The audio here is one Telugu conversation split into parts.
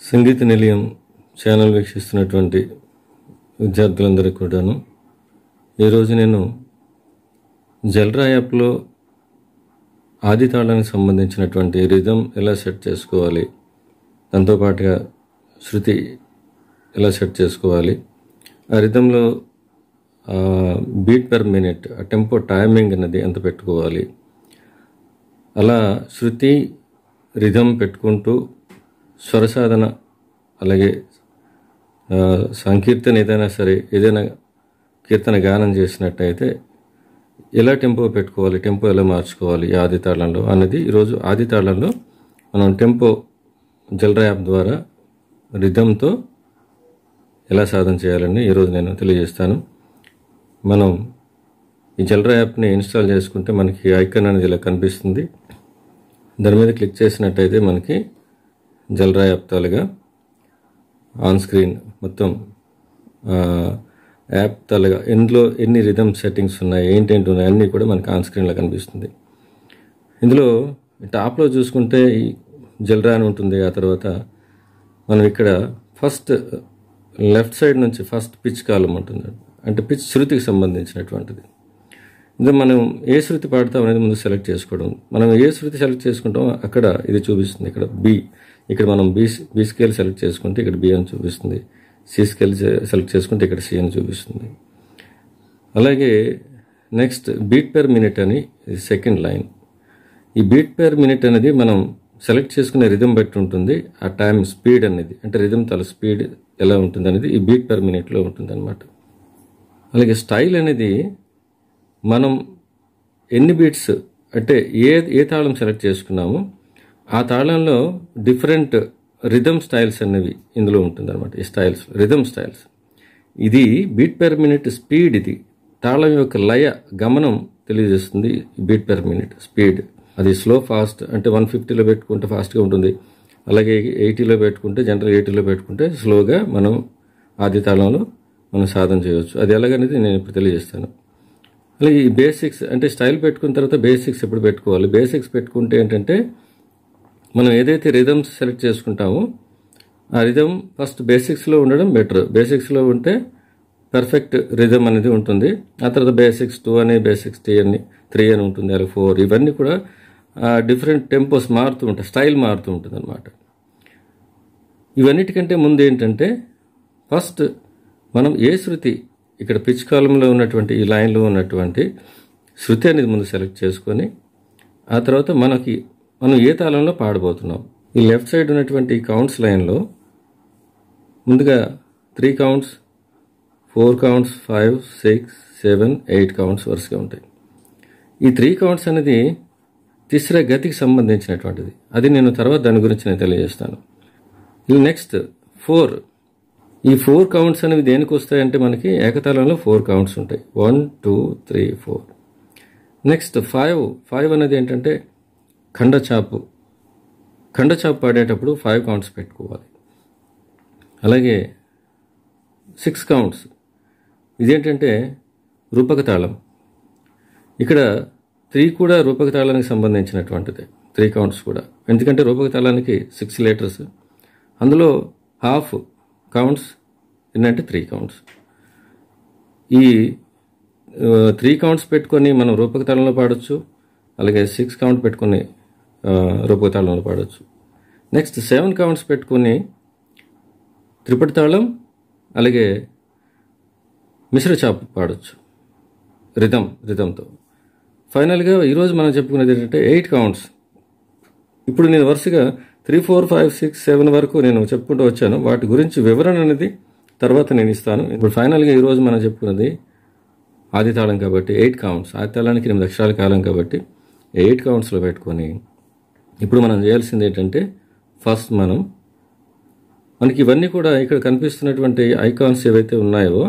సంగీత నిలయం ఛానల్ వీక్షిస్తున్నటువంటి విద్యార్థులందరికీ కూడాను ఈరోజు నేను జల్రా యాప్లో ఆది తాళానికి సంబంధించినటువంటి రిధం ఎలా సెట్ చేసుకోవాలి దాంతోపాటుగా శృతి ఎలా సెట్ చేసుకోవాలి ఆ రిధంలో బీట్ పర్ మినిట్ ఆ టెంపో టైమింగ్ అనేది ఎంత పెట్టుకోవాలి అలా శృతి రిధం పెట్టుకుంటూ స్వరసాధన అలాగే ఆ, సంకీర్తన ఏదైనా సరే ఏదైనా కీర్తన గానం చేసినట్టయితే ఎలా టెంపో పెట్టుకోవాలి టెంపో ఎలా మార్చుకోవాలి ఈ ఆది తాళంలో అన్నది ఈరోజు ఆది తాళంలో మనం టెంపో జల్రా యాప్ ద్వారా రిధంతో ఎలా సాధన చేయాలని ఈరోజు నేను తెలియజేస్తాను మనం ఈ జల్రా యాప్ని ఇన్స్టాల్ చేసుకుంటే మనకి ఐకన్ అనేది ఇలా కనిపిస్తుంది దాని మీద క్లిక్ చేసినట్టయితే మనకి జల్రా యాప్ తాలుగా ఆన్ స్క్రీన్ మొత్తం ఆ, యాప్ తాలుగా ఇందులో ఎన్ని రిథమ్ సెట్టింగ్స్ ఉన్నాయి ఏంటేంటి ఉన్నాయి అన్నీ కూడా మనకి ఆన్ స్క్రీన్లో కనిపిస్తుంది ఇందులో టాప్లో చూసుకుంటే ఈ జల్రా అని ఉంటుంది ఆ తర్వాత మనం ఇక్కడ ఫస్ట్ లెఫ్ట్ సైడ్ నుంచి ఫస్ట్ పిచ్ కాలం ఉంటుంది అంటే పిచ్ శృతికి సంబంధించినటువంటిది ఇందులో మనం ఏ శృతి పాడతాం అనేది ముందు సెలెక్ట్ చేసుకోవడం మనం ఏ శృతి సెలెక్ట్ చేసుకుంటాం అక్కడ ఇది చూపిస్తుంది ఇక్కడ బి ఇక్కడ మనం బి బి స్కేల్ సెలెక్ట్ చేసుకుంటే ఇక్కడ బి అని చూపిస్తుంది సి స్కేల్ సెలెక్ట్ చేసుకుంటే ఇక్కడ సి అని చూపిస్తుంది అలాగే నెక్స్ట్ బీట్ పెర్ మినిట్ అని సెకండ్ లైన్ ఈ బీట్ పెర్ మినిట్ అనేది మనం సెలెక్ట్ చేసుకునే రిధం బట్టి ఉంటుంది ఆ టైం స్పీడ్ అనేది అంటే రిధం తల స్పీడ్ ఎలా ఉంటుంది అనేది ఈ బీట్ పెర్ మినిట్లో ఉంటుంది అనమాట అలాగే స్టైల్ అనేది మనం ఎన్ని బీట్స్ అంటే ఏ ఏ తాళం సెలెక్ట్ చేసుకున్నామో ఆ తాళంలో డిఫరెంట్ రిథమ్ స్టైల్స్ అనేవి ఇందులో ఉంటుంది అనమాట ఈ స్టైల్స్ రిథమ్ స్టైల్స్ ఇది బీట్ పెర్ మినిట్ స్పీడ్ ఇది తాళం యొక్క లయ గమనం తెలియజేస్తుంది బీట్ పెర్ మినిట్ స్పీడ్ అది స్లో ఫాస్ట్ అంటే వన్ ఫిఫ్టీలో పెట్టుకుంటే ఫాస్ట్గా ఉంటుంది అలాగే ఎయిటీలో పెట్టుకుంటే జనరల్ ఎయిటీలో పెట్టుకుంటే స్లోగా మనం ఆది తాళంలో మనం సాధన చేయవచ్చు అది ఎలాగనేది నేను ఇప్పుడు తెలియజేస్తాను అలాగే ఈ బేసిక్స్ అంటే స్టైల్ పెట్టుకున్న తర్వాత బేసిక్స్ ఎప్పుడు పెట్టుకోవాలి బేసిక్స్ పెట్టుకుంటే ఏంటంటే మనం ఏదైతే రిథమ్స్ సెలెక్ట్ చేసుకుంటామో ఆ రిథమ్ ఫస్ట్ బేసిక్స్లో ఉండడం బెటర్ బేసిక్స్లో ఉంటే పర్ఫెక్ట్ రిథమ్ అనేది ఉంటుంది ఆ తర్వాత బేసిక్స్ టూ అని బేసిక్స్ టీ అని త్రీ అని ఉంటుంది అలాగే ఫోర్ ఇవన్నీ కూడా డిఫరెంట్ టెంపోస్ మారుతూ ఉంటాయి స్టైల్ మారుతూ ఉంటుంది అనమాట ఇవన్నిటికంటే ముందు ఏంటంటే ఫస్ట్ మనం ఏ శృతి ఇక్కడ పిచ్ కాలంలో ఉన్నటువంటి ఈ లైన్లో ఉన్నటువంటి శృతి అనేది ముందు సెలెక్ట్ చేసుకొని ఆ తర్వాత మనకి మనం ఏ తాళంలో పాడబోతున్నాం ఈ లెఫ్ట్ సైడ్ ఉన్నటువంటి ఈ కౌంట్స్ లైన్లో ముందుగా three counts four counts five six seven eight counts వరుసగా ఉంటాయి ఈ త్రీ కౌంట్స్ అనేది తిస్ర గతికి సంబంధించినటువంటిది అది నేను తర్వాత దాని గురించి నేను తెలియజేస్తాను ఈ నెక్స్ట్ ఫోర్ ఈ ఫోర్ కౌంట్స్ అనేవి దేనికి వస్తాయంటే మనకి ఏకతాళంలో ఫోర్ కౌంట్స్ ఉంటాయి one two three four next five five అనేది ఏంటంటే ఖండచాపు ఖండచాపు పాడేటప్పుడు ఫైవ్ కౌంట్స్ పెట్టుకోవాలి అలాగే సిక్స్ కౌంట్స్ ఇదేంటంటే రూపక తాళం ఇక్కడ త్రీ కూడా రూపక తాళానికి సంబంధించినటువంటిది త్రీ కౌంట్స్ కూడా ఎందుకంటే రూపక తాళానికి సిక్స్ లీటర్స్ అందులో హాఫ్ కౌంట్స్ ఏంటంటే త్రీ కౌంట్స్ ఈ త్రీ కౌంట్స్ పెట్టుకొని మనం రూపక తాళంలో పాడొచ్చు అలాగే సిక్స్ కౌంట్ పెట్టుకొని ఆ, రూపక తాళంలో పాడొచ్చు నెక్స్ట్ సెవెన్ కౌంట్స్ పెట్టుకొని త్రిపటి తాళం అలాగే మిశ్ర చాపు పాడొచ్చు రిథం రిథంతో ఫైనల్గా ఈరోజు మనం చెప్పుకునేది ఏంటంటే ఎయిట్ కౌంట్స్ ఇప్పుడు నేను వరుసగా three four five six seven వరకు నేను చెప్పుకుంటూ వచ్చాను వాటి గురించి వివరణ అనేది తర్వాత నేను ఇస్తాను ఇప్పుడు ఫైనల్గా ఈరోజు మనం చెప్పుకున్నది ఆది తాళం కాబట్టి ఎయిట్ కౌంట్స్ ఆది తాళానికి ఎనిమిది అక్షరాల కాలం కాబట్టి ఎయిట్ కౌంట్స్లో పెట్టుకొని ఇప్పుడు మనం చేయాల్సింది ఏంటంటే ఫస్ట్ మనం మనకి ఇవన్నీ కూడా ఇక్కడ కనిపిస్తున్నటువంటి ఐకాన్స్ ఏవైతే ఉన్నాయో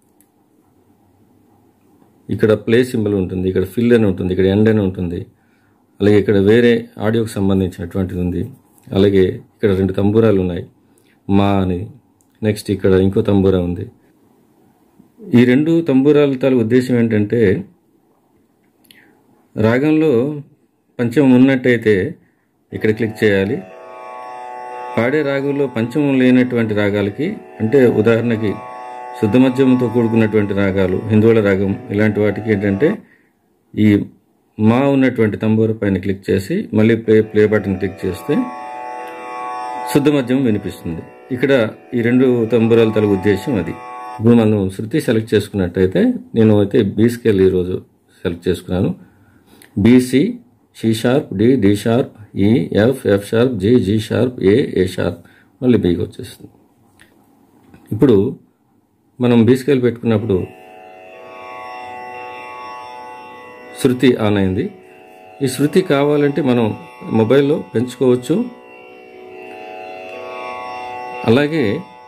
ఇక్కడ ప్లే సింబల్ ఉంటుంది ఇక్కడ ఫిల్ అని ఉంటుంది ఇక్కడ ఎండ్ అని ఉంటుంది అలాగే ఇక్కడ వేరే ఆడియోకి సంబంధించినటువంటిది ఉంది అలాగే ఇక్కడ రెండు తంబూరాలు ఉన్నాయి మా అని నెక్స్ట్ ఇక్కడ ఇంకో తంబూరా ఉంది ఈ రెండు తంబూరాల తాల ఉద్దేశం ఏంటంటే రాగంలో పంచమం ఉన్నట్టయితే ఇక్కడ క్లిక్ చేయాలి పాడే రాగంలో పంచమం లేనటువంటి రాగాలకి అంటే ఉదాహరణకి శుద్ధ మధ్యమంతో కూడుకున్నటువంటి రాగాలు హిందువుల రాగం ఇలాంటి వాటికి ఏంటంటే ఈ మా ఉన్నటువంటి తంబూర పైన క్లిక్ చేసి మళ్ళీ ప్లే ప్లే బటన్ క్లిక్ చేస్తే శుద్ధ మధ్యం వినిపిస్తుంది ఇక్కడ ఈ రెండు తంబూరాల తల ఉద్దేశం అది ఇప్పుడు మనం శృతి సెలెక్ట్ చేసుకున్నట్టయితే నేను అయితే బీ స్కేల్ ఈరోజు సెలెక్ట్ చేసుకున్నాను B C C sharp D D sharp E F F sharp G G sharp A A sharp మళ్ళీ బీకి వచ్చేస్తుంది ఇప్పుడు మనం బీ స్కేల్ పెట్టుకున్నప్పుడు శృతి ఆన్ అయింది ఈ శృతి కావాలంటే మనం మొబైల్లో పెంచుకోవచ్చు అలాగే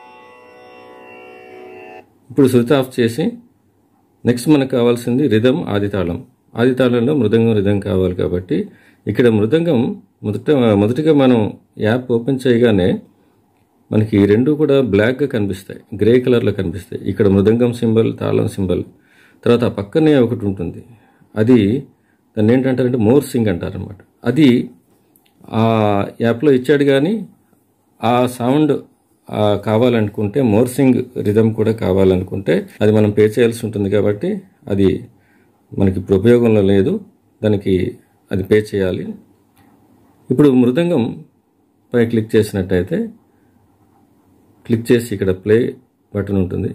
ఇప్పుడు శృతి ఆఫ్ చేసి నెక్స్ట్ మనకు కావాల్సింది రిధం ఆదితాళం ఆదితాళంలో మృదంగం రిధం కావాలి కాబట్టి ఇక్కడ మృదంగం మొదట మొదటిగా మనం యాప్ ఓపెన్ చేయగానే మనకి ఈ రెండు కూడా బ్లాక్గా కనిపిస్తాయి గ్రే కలర్లో కనిపిస్తాయి ఇక్కడ మృదంగం సింబల్ తాళం సింబల్ తర్వాత ఆ పక్కనే ఒకటి ఉంటుంది అది దాన్ని ఏంటంటారంటే మోర్ సింగ్ అంటారనమాట అది ఆ యాప్లో ఇచ్చాడు కానీ ఆ సౌండ్ ఆ కావాలనుకుంటే మోర్సింగ్ రిధం కూడా కావాలనుకుంటే అది మనం పే చేయాల్సి ఉంటుంది కాబట్టి అది మనకి ఇప్పుడు ఉపయోగంలో లేదు దానికి అది పే చేయాలి ఇప్పుడు మృదంగం పై క్లిక్ చేసినట్టయితే క్లిక్ చేసి ఇక్కడ ప్లే బటన్ ఉంటుంది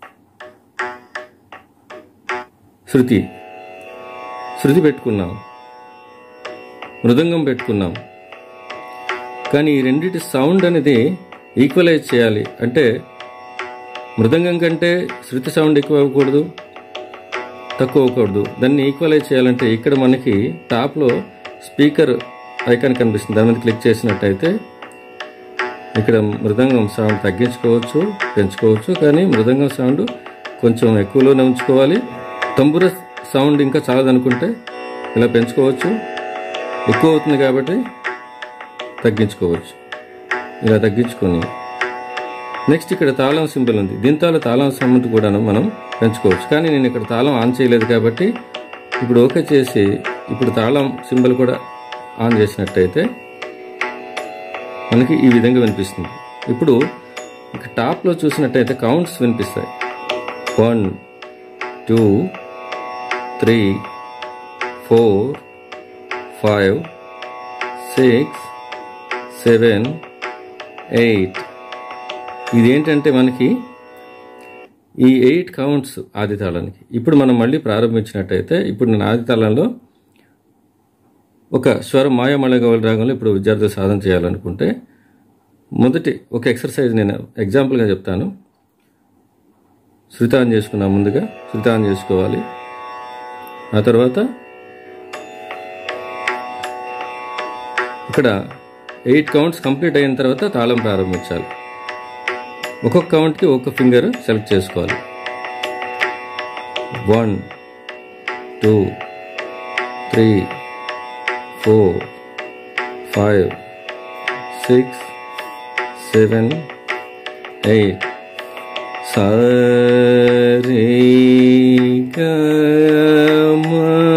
శృతి శృతి పెట్టుకున్నాం మృదంగం పెట్టుకున్నాం కానీ ఈ రెండిటి సౌండ్ అనేది ఈక్వలైజ్ చేయాలి అంటే మృదంగం కంటే శృతి సౌండ్ ఎక్కువ అవ్వకూడదు తక్కువ అవ్వకూడదు దాన్ని ఈక్వలైజ్ చేయాలంటే ఇక్కడ మనకి టాప్లో స్పీకర్ ఐకాన్ కనిపిస్తుంది దాని మీద క్లిక్ చేసినట్టయితే ఇక్కడ మృదంగం సౌండ్ తగ్గించుకోవచ్చు పెంచుకోవచ్చు కానీ మృదంగం సౌండ్ కొంచెం ఎక్కువలోనే ఉంచుకోవాలి తంబుర సౌండ్ ఇంకా చాలదనుకుంటే ఇలా పెంచుకోవచ్చు ఎక్కువ అవుతుంది కాబట్టి తగ్గించుకోవచ్చు ఇలా తగ్గించుకొని నెక్స్ట్ ఇక్కడ తాళం సింబల్ ఉంది దీంతో తాళం సింబల్ కూడా మనం పెంచుకోవచ్చు కానీ నేను ఇక్కడ తాళం ఆన్ చేయలేదు కాబట్టి ఇప్పుడు ఓకే చేసి ఇప్పుడు తాళం సింబల్ కూడా ఆన్ చేసినట్టయితే మనకి ఈ విధంగా వినిపిస్తుంది ఇప్పుడు ఇక టాప్లో చూసినట్టయితే కౌంట్స్ వినిపిస్తాయి one two three four five six seven eight ఇదేంటంటే మనకి ఈ ఎయిట్ కౌంట్స్ ఆది తాళానికి ఇప్పుడు మనం మళ్ళీ ప్రారంభించినట్టయితే ఇప్పుడు నేను ఆది తాళంలో ఒక స్వరం మాయామళగవల రాగంలో ఇప్పుడు విద్యార్థులు సాధన చేయాలనుకుంటే మొదటి ఒక ఎక్సర్సైజ్ నేను ఎగ్జాంపుల్గా చెప్తాను శృతాన్ చేసుకున్నా ముందుగా శృతాన్ చేసుకోవాలి ఆ తర్వాత ఇక్కడ ఎయిట్ కౌంట్స్ కంప్లీట్ అయిన తర్వాత తాళం ప్రారంభించాలి ఒక్కొక్క కౌంట్కి ఒక్క ఫింగర్ సెలెక్ట్ చేసుకోవాలి one two three four five six seven eight సరే గమ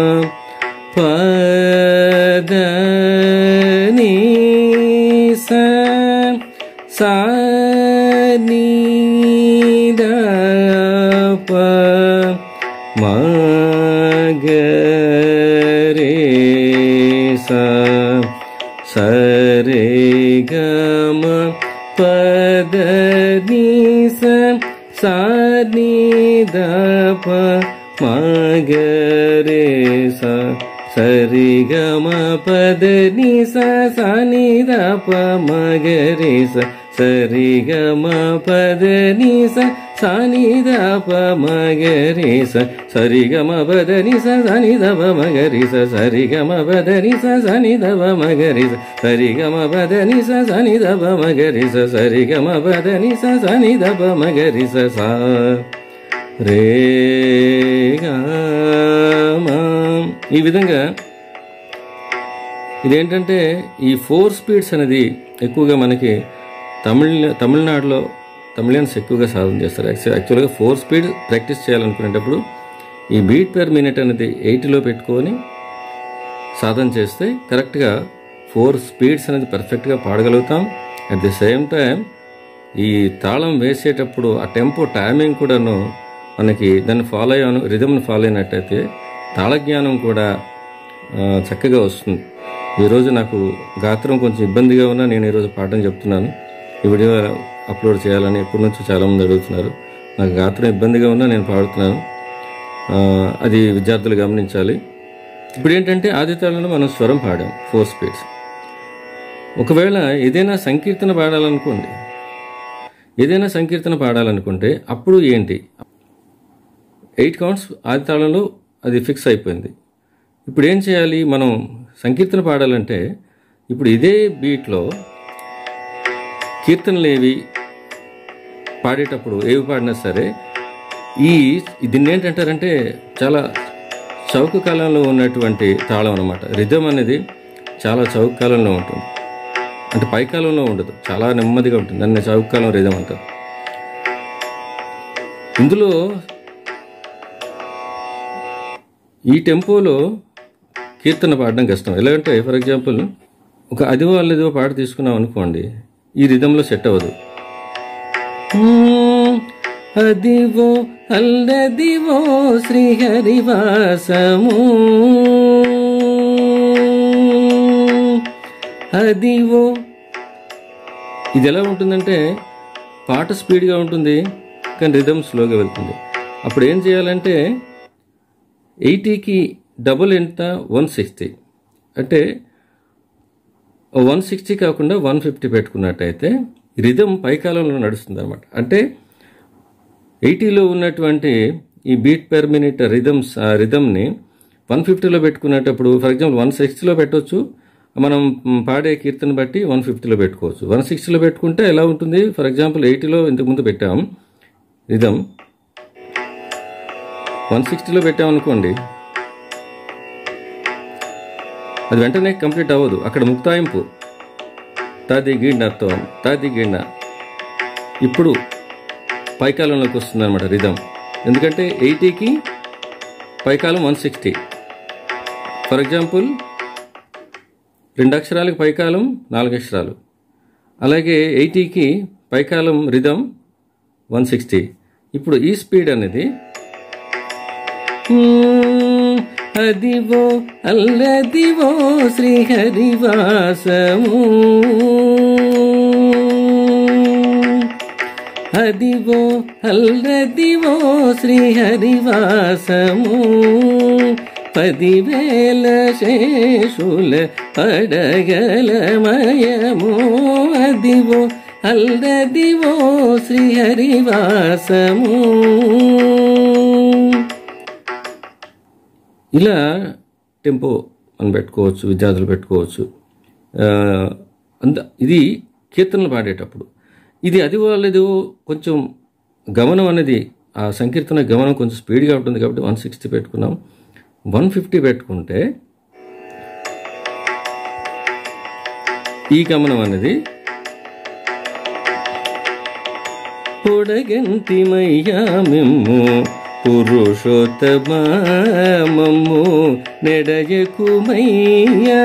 పదని స సా ని ద ప మ గ రే స స రే గ మ ప ద ని స సా ని ద ప మ గ రే స సరి గ మ పద ని స సా ని ద ప మ గ రే స సరి గ మ పద ని స సా ని ద ప మ గ రే స సరి గ మ పద ని స సా ని ద ప మ గ రే స సరి గ మ పద ని స సా ని ద ప మ గ రే స సరి గ మ పద ని స సా ని ద ప మ గ రే స సరి గ మ పద ని స సా ని ద ప మ గ రే స సా రే గ మ ఈ విధంగా ఇదేంటంటే ఈ ఫోర్ స్పీడ్స్ అనేది ఎక్కువగా మనకి తమిళ తమిళనాడులో తమిళియన్స్ ఎక్కువగా సాధన చేస్తారు యాక్చువల్ యాక్చువల్గా ఫోర్ స్పీడ్ ప్రాక్టీస్ చేయాలనుకునేటప్పుడు ఈ బీట్ పర్ మినిట్ అనేది ఎయిట్లో పెట్టుకొని సాధన చేస్తే కరెక్ట్గా ఫోర్ స్పీడ్స్ అనేది పర్ఫెక్ట్గా పాడగలుగుతాం అట్ ది సేమ్ టైం ఈ తాళం వేసేటప్పుడు ఆ టెంపో టైమింగ్ కూడాను మనకి దాన్ని ఫాలో అయ్యాను రిధమ్ని ఫాలో అయినట్టయితే తాళజ్ఞానం కూడా ఆ, చక్కగా వస్తుంది ఈరోజు నాకు గాత్రం కొంచెం ఇబ్బందిగా ఉన్నా నేను ఈరోజు పాఠం చెప్తున్నాను ఈ వీడియో అప్లోడ్ చేయాలని ఎప్పటి నుంచో చాలామంది అడుగుతున్నారు నాకు గాత్రం ఇబ్బందిగా ఉన్నా నేను పాడుతున్నాను ఆ, అది విద్యార్థులు గమనించాలి ఇప్పుడు ఏంటంటే ఆదితాళంలో మనం స్వరం పాడాం ఫోర్ స్పీడ్స్ ఒకవేళ ఏదైనా సంకీర్తన పాడాలనుకోండి ఏదైనా సంకీర్తన పాడాలనుకుంటే అప్పుడు ఏంటి ఎయిట్ కౌంట్స్ ఆది తాళంలో అది ఫిక్స్ అయిపోయింది ఇప్పుడు ఏం చేయాలి మనం సంకీర్తన పాడాలంటే ఇప్పుడు ఇదే బీట్లో కీర్తనలు ఏవి పాడేటప్పుడు ఏవి పాడినా సరే ఈ దీన్ని ఏంటంటారంటే చాలా చౌక కాలంలో ఉన్నటువంటి తాళం అనమాట రిధం అనేది చాలా చౌక కాలంలో ఉంటుంది అంటే పై కాలంలో ఉండదు చాలా నెమ్మదిగా ఉంటుంది దాన్ని చౌక కాలం రిధం అంటారు ఇందులో ఈ టెంపోలో కీర్తన పాడడం కష్టం ఎలాగంటే ఫర్ ఎగ్జాంపుల్ ఒక అదివో అల్లదివో పాట తీసుకున్నాం అనుకోండి ఈ రిధంలో సెట్ అవ్వదు అదివో అల్లదివో శ్రీహరివాసము అదివో ఇది ఎలా ఉంటుందంటే పాట స్పీడ్గా ఉంటుంది కానీ రిధమ్ స్లోగా వెళ్తుంది అప్పుడు ఏం చేయాలంటే ఎయిటీకి డబుల్ ఎంత వన్ సిక్స్టీ అంటే వన్ సిక్స్టీ కాకుండా వన్ ఫిఫ్టీ పెట్టుకున్నట్టయితే రిధమ్ పైకాలంలో నడుస్తుంది అనమాట అంటే ఎయిటీలో ఉన్నటువంటి ఈ బీట్ పెర్ మినిట్ రిథమ్స్ ఆ రిథమ్ని వన్ ఫిఫ్టీలో పెట్టుకునేటప్పుడు ఫర్ ఎగ్జాంబుల్ వన్ సిక్స్టీలో పెట్టవచ్చు మనం మ్, పాడే కీర్తన బట్టి వన్ ఫిఫ్టీలో పెట్టుకోవచ్చు వన్ సిక్స్టీలో పెట్టుకుంటే ఎలా ఉంటుంది ఫర్ ఎగ్జాంపుల్ ఎయిటీలో ఇంతకుముందు పెట్టాం రిథమ్ వన్ సిక్స్టీలో పెట్టామనుకోండి అది వెంటనే కంప్లీట్ అవ్వదు అక్కడ ముక్తాయింపు తాది గిడ్నతో తాది గిడ్న ఇప్పుడు పైకాలంలోకి వస్తుంది అనమాట రిధం ఎందుకంటే ఎయిటీకి పైకాలం వన్ సిక్స్టీ ఫర్ ఎగ్జాంపుల్ రెండు అక్షరాలకు పైకాలం నాలుగు అక్షరాలు అలాగే ఎయిటీకి పైకాలం రిధం వన్ సిక్స్టీ ఇప్పుడు ఈ స్పీడ్ అనేది మ్మ్, అదివో అల్లదివో శ్రీహరివాసము అదివో అల్లదివో శ్రీహరివాసము పదివేల శేషుల పడగలమయము అదివో అల్లదివో శ్రీహరివాసము ఇలా టెంపో అని పెట్టుకోవచ్చు విద్యార్థులు పెట్టుకోవచ్చు ఆ, అంత ఇది కీర్తనలు పాడేటప్పుడు ఇది అది వాళ్ళది కొంచెం గమనం అనేది ఆ సంకీర్తన గమనం కొంచెం స్పీడ్గా ఉంటుంది కాబట్టి వన్ సిక్స్టీ పెట్టుకున్నాం వన్ ఫిఫ్టీ పెట్టుకుంటే ఈ గమనం అనేది పొడగంటిమయ్యా మిమ్ము పురుషోత్తమము నెడయకుమయ్యా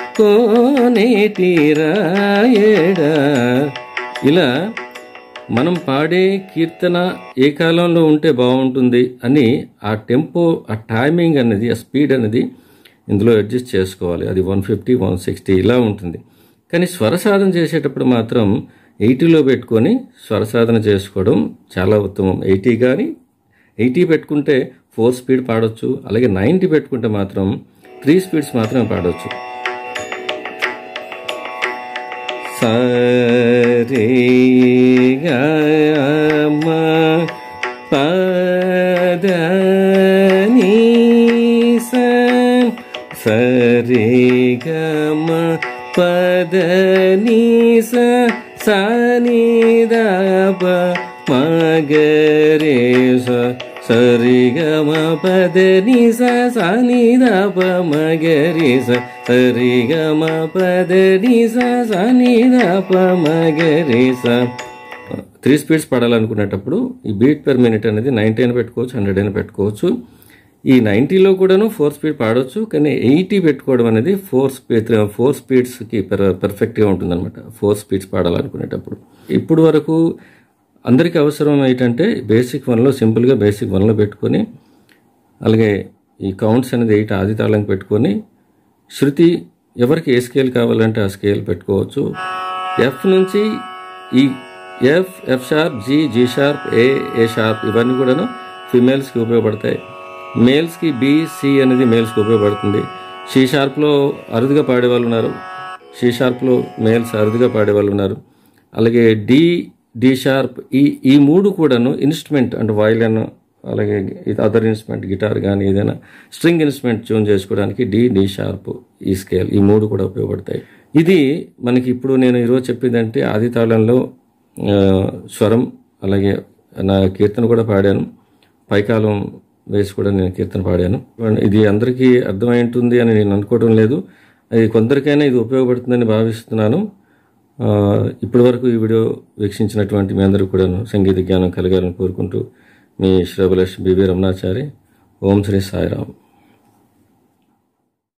కోనేటిరాయడా ఇలా మనం పాడే కీర్తన ఏ కాలంలో ఉంటే బాగుంటుంది అని ఆ టెంపో ఆ టైమింగ్ అనేది ఆ స్పీడ్ అనేది ఇందులో అడ్జస్ట్ చేసుకోవాలి అది వన్ ఫిఫ్టీ వన్ సిక్స్టీ ఇలా ఉంటుంది కానీ స్వరసాధన చేసేటప్పుడు మాత్రం ఎయిటీలో పెట్టుకొని స్వరసాధన చేసుకోవడం చాలా ఉత్తమం ఎయిటీ కానీ ఎయిటీ పెట్టుకుంటే ఫోర్ స్పీడ్ పాడొచ్చు అలాగే నైంటీ పెట్టుకుంటే మాత్రం త్రీ స్పీడ్స్ మాత్రమే పాడొచ్చు సరే గమ పద నీ స సరే గమ పద నీ స సని దప మగరే స సరి గమ పద ని స సని దప మగరి స సరి గమ పద ని స సని దప మగరి స త్రీ స్పీడ్స్ పాడాలనుకునేటప్పుడు ఈ బీట్ పెర్ మినిట్ అనేది నైంటీ అయినా పెట్టుకోవచ్చు హండ్రెడ్ అయినా పెట్టుకోవచ్చు ఈ నైంటీలో కూడాను ఫోర్ స్పీడ్ పాడవచ్చు కానీ ఎయిటీ పెట్టుకోవడం అనేది ఫోర్ స్పీడ్ ఫోర్ స్పీడ్స్కి పెర్ పర్ఫెక్ట్గా ఉంటుందన్నమాట ఫోర్ స్పీడ్స్ పాడాలనుకునేటప్పుడు ఇప్పుడు వరకు అందరికీ అవసరం ఏంటంటే బేసిక్ వన్లో సింపుల్గా బేసిక్ వన్లో పెట్టుకొని అలాగే ఈ కౌంట్స్ అనేది ఎయిట్ ఆది తాళం పెట్టుకొని శృతి ఎవరికి ఏ స్కేల్ కావాలంటే ఆ స్కేల్ పెట్టుకోవచ్చు ఎఫ్ నుంచి ఈ F F sharp G G sharp A A sharp ఇవన్నీ కూడాను ఫిమేల్స్కి ఉపయోగపడతాయి మేల్స్కి బి సి అనేది మేల్స్కి ఉపయోగపడుతుంది షీ షార్ప్లో అరుదుగా పాడేవాళ్ళు ఉన్నారు షీ షార్ప్లో మేల్స్ అరుదుగా పాడేవాళ్ళు ఉన్నారు అలాగే డి డి షార్ప్ ఈ ఈ మూడు కూడాను ఇన్స్ట్రుమెంట్ అంటే వయలిన్ అలాగే అదర్ ఇన్స్ట్రుమెంట్ గిటార్ కానీ ఏదైనా స్ట్రింగ్ ఇన్స్ట్రుమెంట్ ట్యూన్ చేసుకోవడానికి D D sharp E scale ఈ మూడు కూడా ఉపయోగపడతాయి ఇది మనకి ఇప్పుడు నేను ఈరోజు చెప్పిందంటే ఆది తాళంలో ఆ, స్వరం అలాగే నా కీర్తన కూడా పాడాను పైకాలం వేసి కూడా నేను కీర్తన పాడాను ఇది అందరికీ అర్థమై ఉంటుంది అని నేను అనుకోవడం లేదు అది కొందరికైనా ఇది ఉపయోగపడుతుందని భావిస్తున్నాను ఆ, ఇప్పటి వరకు ఈ వీడియో వీక్షించినటువంటి మీ అందరూ కూడాను సంగీత జ్ఞానం కలగాలని కోరుకుంటూ మీ శ్రభలేష్ బీబీ రమణాచారి ఓం శ్రీ సాయిరామ్